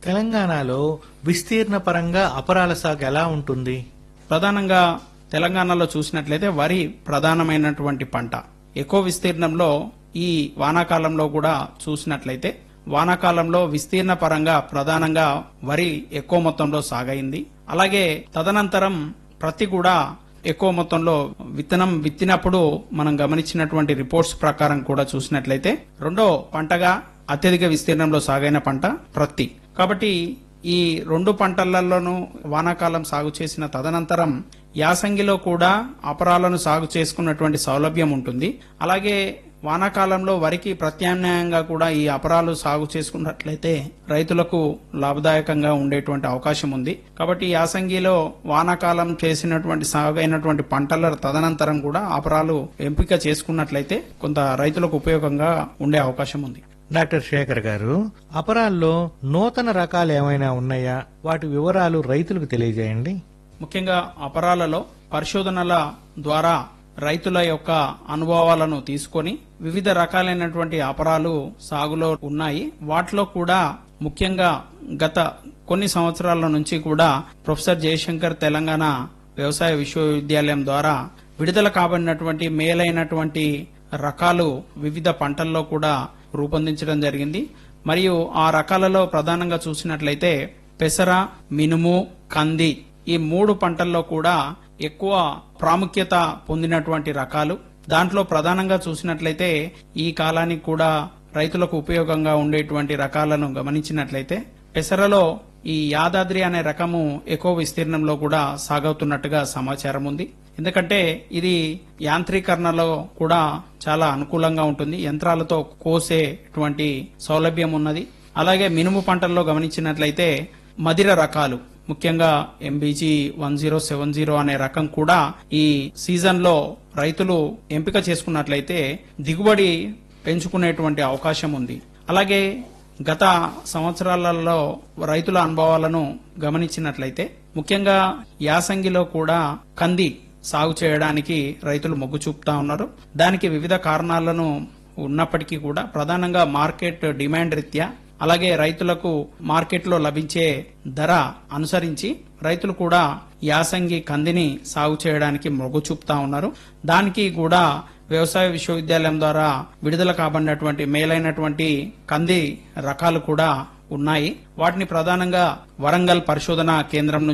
తెలంగాణలో విస్తీర్ణ పరంగా అపరాల సాగు ఎలా ఉంటుంది ప్రధానంగా తెలంగాణలో చూసినట్లయితే వరి ప్రధానమైనటువంటి పంట ఎక్కువ విస్తీర్ణంలో ఈ వానాకాలంలో కూడా చూసినట్లయితే వానాకాలంలో విస్తీర్ణ పరంగా ప్రధానంగా వరి ఎక్కువ మొత్తంలో సాగైంది అలాగే తదనంతరం ప్రతి కూడా ఎక్కువ మొత్తంలో విత్తనం విత్తినప్పుడు మనం గమనించినటువంటి రిపోర్ట్స్ ప్రకారం కూడా చూసినట్లయితే రెండో పంటగా అత్యధిక విస్తీర్ణంలో సాగైన పంట ప్రత్తి కాబట్టి ఈ రెండు పంటలలోనూ వానాకాలం సాగు చేసిన తదనంతరం యాసంగిలో కూడా అపరాలను సాగు చేసుకున్నటువంటి సౌలభ్యం ఉంటుంది అలాగే వానాకాలంలో వరికి ప్రత్యామ్నాయంగా కూడా ఈ అపరాలు సాగు చేసుకున్నట్లయితే రైతులకు లాభదాయకంగా ఉండేటువంటి అవకాశం ఉంది కాబట్టి ఈ యాసంగిలో వానాకాలం చేసినటువంటి సాగు అయినటువంటి పంటల తదనంతరం కూడా అపరాలు ఎంపిక చేసుకున్నట్లయితే కొంత రైతులకు ఉపయోగంగా ఉండే అవకాశం ఉంది డాక్టర్ శేఖర్ గారు అపరాల్లో నూతన రకాలు ఏమైనా ఉన్నాయా వాటి వివరాలు రైతులకు తెలియజేయండి ముఖ్యంగా అపరాలలో పరిశోధనల ద్వారా రైతుల యొక్క అనుభవాలను తీసుకొని వివిధ రకాలైనటువంటి అపరాలు సాగులో ఉన్నాయి వాటిలో కూడా ముఖ్యంగా గత కొన్ని సంవత్సరాల నుంచి కూడా ప్రొఫెసర్ జయశంకర్ తెలంగాణ వ్యవసాయ విశ్వవిద్యాలయం ద్వారా విడుదల కాబడినటువంటి మేలైనటువంటి రకాలు వివిధ పంటల్లో కూడా రూపొందించడం జరిగింది మరియు ఆ రకాలలో ప్రధానంగా చూసినట్లయితే పెసర మినుము కంది ఈ మూడు పంటల్లో కూడా ఎక్కువ ప్రాముఖ్యత పొందినటువంటి రకాలు దాంట్లో ప్రధానంగా చూసినట్లయితే ఈ కాలానికి కూడా రైతులకు ఉపయోగంగా ఉండేటువంటి రకాలను గమనించినట్లయితే పెసరలో ఈ యాదాద్రి అనే రకము ఎక్కువ విస్తీర్ణంలో కూడా సాగవుతున్నట్టుగా సమాచారం ఉంది ఎందుకంటే ఇది యాంత్రీకరణలో కూడా చాలా అనుకూలంగా ఉంటుంది యంత్రాలతో కోసేటువంటి సౌలభ్యం ఉన్నది అలాగే మినుము పంటల్లో గమనించినట్లయితే మదిర రకాలు ముఖ్యంగా MBG one zero seven zero అనే రకం కూడా ఈ సీజన్ లో రైతులు ఎంపిక చేసుకున్నట్లయితే దిగుబడి పెంచుకునేటువంటి అవకాశం ఉంది అలాగే గత సంవత్సరాలలో రైతుల అనుభవాలను గమనించినట్లయితే ముఖ్యంగా యాసంగిలో కూడా కంది సాగు చేయడానికి రైతులు మొగ్గు చూపుతా ఉన్నారు దానికి వివిధ కారణాలను ఉన్నప్పటికీ కూడా ప్రధానంగా మార్కెట్ డిమాండ్ రీత్యా అలాగే రైతులకు మార్కెట్లో లభించే ధర అనుసరించి రైతులు కూడా యాసంగి కందిని సాగు చేయడానికి మొగ్గు చూపుతా ఉన్నారు దానికి కూడా వ్యవసాయ విశ్వవిద్యాలయం ద్వారా విడుదల కాబడినటువంటి మేలైనటువంటి కంది రకాలు కూడా ఉన్నాయి వాటిని ప్రధానంగా వరంగల్ పరిశోధన కేంద్రం నుంచి